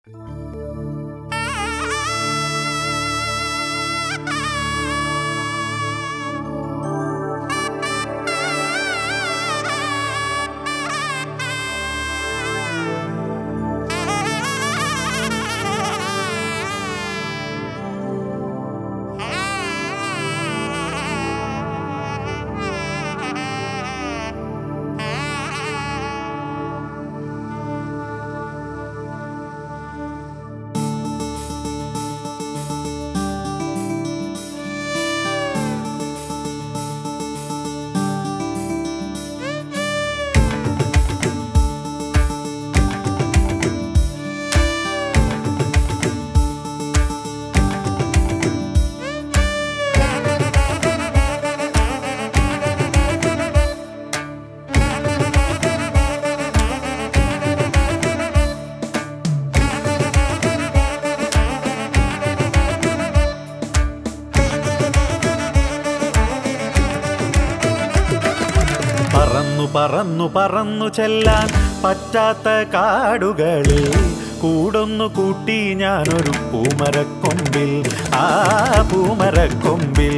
പറന്നു പറന്നു പറന്നു ചെല്ലാൻ പറ്റാത്ത കാടുകളിൽ കൂടൊന്നു കൂട്ടി ഞാനൊരു പൂമരക്കൊമ്പിൽ ആ പൂമരക്കൊമ്പിൽ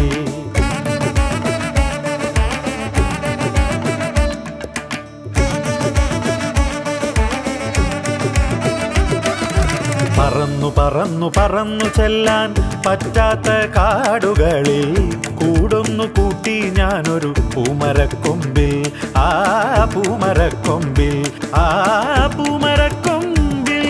പറന്നു പറന്നു പറന്നു ചെല്ലാൻ പറ്റാത്ത കാടുകളിൽ കൂടൊന്നു കൂട്ടി ഞാനൊരു പൂമരക്കൊമ്പിൽ ആ പൂമരക്കൊമ്പിൽ ആ പൂമരക്കൊമ്പിൽ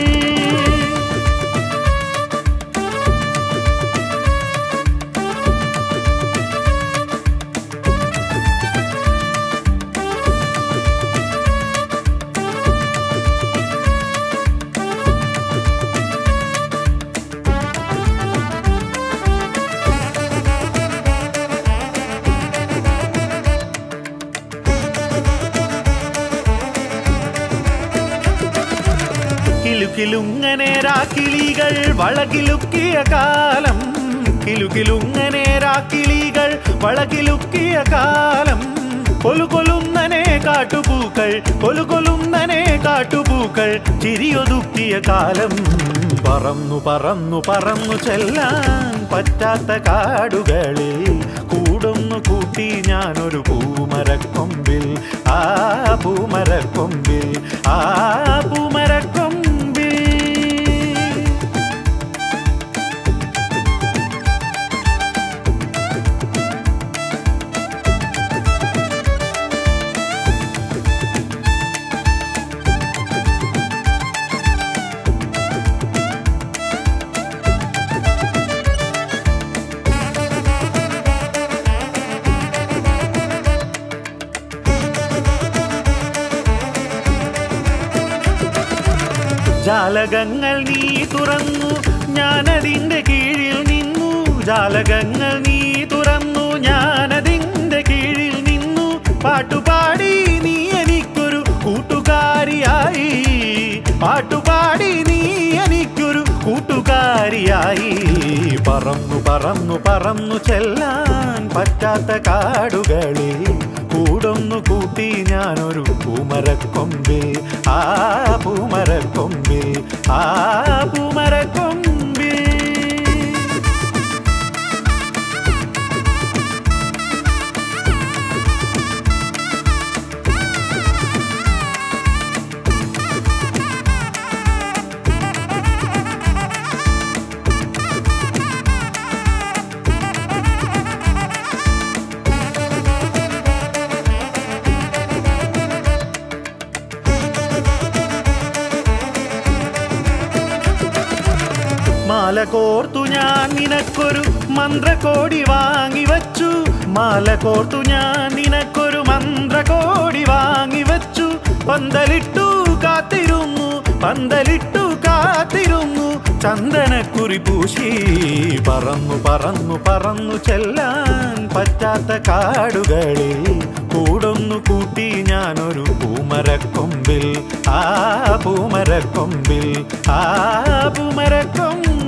കിലുകിലുങ്ങനെ രാക്കിളികൾ വളകിലുക്കിയ കാലം കിലുകിലുങ്ങനെ രാക്കിളികൾ വളകിലുക്കിയ കാലം കൊലുകൊലുന്നനെ കാട്ടുപൂക്കൾ കൊലുകൊലുന്നനെ കാട്ടുപൂക്കൾ ചിരിയൊതുക്കിയ കാലം പറന്നു പറന്നു പറന്നു ചെല്ലാൻ പറ്റാത്ത കാടുകളിൽ കൂടൊന്നു കൂട്ടി ഞാനൊരു പൂമരക്കൊമ്പിൽ ആ പൂമരക്കൊമ്പിൽ ആ പൂമരക്കൊമ്പിൽ ജാലകങ്ങൾ നീ തുറന്നു ഞാനതിൻ്റെ കീഴിൽ നിന്നു ജാലകങ്ങൾ നീ തുറന്നു ഞാനതിൻ്റെ കീഴിൽ നിന്നു പാട്ടുപാടി നീ എനിക്കൊരു കൂട്ടുകാരിയായി പാട്ടുപാടി നീ എനിക്കൊരു കൂട്ടുകാരിയായി പറന്നു പറന്നു പറന്നു ചെല്ലാൻ പറ്റാത്ത കാടുകളിൽ കൂടൊന്നു കൂട്ടി ഞാനൊരു പൂമരക്കൊമ്പിൽ ആ പൂമരക്കൊമ്പിൽ ആ പൂമരക്കൊമ്പിൽ മാല കോർത്തു ഞാൻ നിനക്കൊരു മന്ത്രകോടി വാങ്ങി വച്ചു മാല കോർത്തു ഞാൻ നിനക്കൊരു മന്ത്രകോടി വാങ്ങി വച്ചു പന്തലിട്ടു കാത്തിരുന്നു പന്തലിട്ടു കാത്തിരുന്നു ചന്ദനക്കുറി പൂശി പറന്നു പറന്നു പറന്നു ചെല്ലാൻ പറ്റാത്ത കാടുകളിൽ കൂടൊന്നു കൂട്ടി ഞാനൊരു പൂമരക്കൊമ്പിൽ ആ പൂമരക്കൊമ്പിൽ ആ പൂമരക്കൊമ്പിൽ